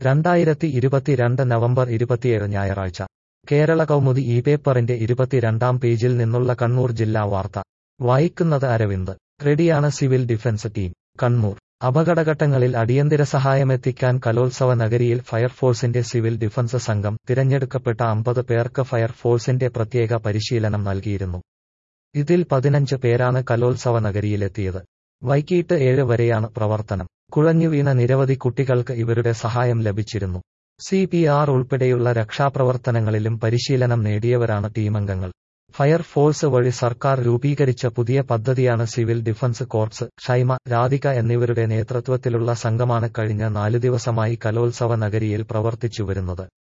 രണ്ടായിരത്തി ഇരുപത്തിരണ്ട് നവംബർ ഇരുപത്തിയേഴ് ഞായറാഴ്ച കേരള കൗമുദി ഈ പേപ്പറിന്റെ ഇരുപത്തിരണ്ടാം പേജിൽ നിന്നുള്ള കണ്ണൂർ ജില്ലാ വാർത്ത വായിക്കുന്നത് അരവിന്ദ് റെഡിയാണ് സിവിൽ ഡിഫൻസ് ടീം കണ്ണൂർ അപകടഘട്ടങ്ങളിൽ അടിയന്തര സഹായമെത്തിക്കാൻ കലോത്സവ നഗരിയിൽ ഫയർഫോഴ്സിന്റെ സിവിൽ ഡിഫൻസ് സംഘം തിരഞ്ഞെടുക്കപ്പെട്ട അമ്പത് പേർക്ക് ഫയർഫോഴ്സിന്റെ പ്രത്യേക പരിശീലനം നൽകിയിരുന്നു ഇതിൽ പതിനഞ്ച് പേരാണ് കലോത്സവ നഗരിയിലെത്തിയത് വൈകിട്ട് ഏഴ് വരെയാണ് പ്രവർത്തനം കുഴഞ്ഞുവീണ നിരവധി കുട്ടികൾക്ക് ഇവരുടെ സഹായം ലഭിച്ചിരുന്നു സി പി ആർ ഉൾപ്പെടെയുള്ള രക്ഷാപ്രവർത്തനങ്ങളിലും പരിശീലനം നേടിയവരാണ് ടീമംഗങ്ങൾ ഫയർഫോഴ്സ് വഴി സർക്കാർ രൂപീകരിച്ച പുതിയ പദ്ധതിയാണ് civil defence corps Shaima Radhika എന്നിവരുടെ നേതൃത്വത്തിലുള്ള സംഘമാണ് കഴിഞ്ഞ നാലു ദിവസമായി കലോത്സവ നഗരിയിൽ പ്രവർത്തിച്ചുവരുന്നത്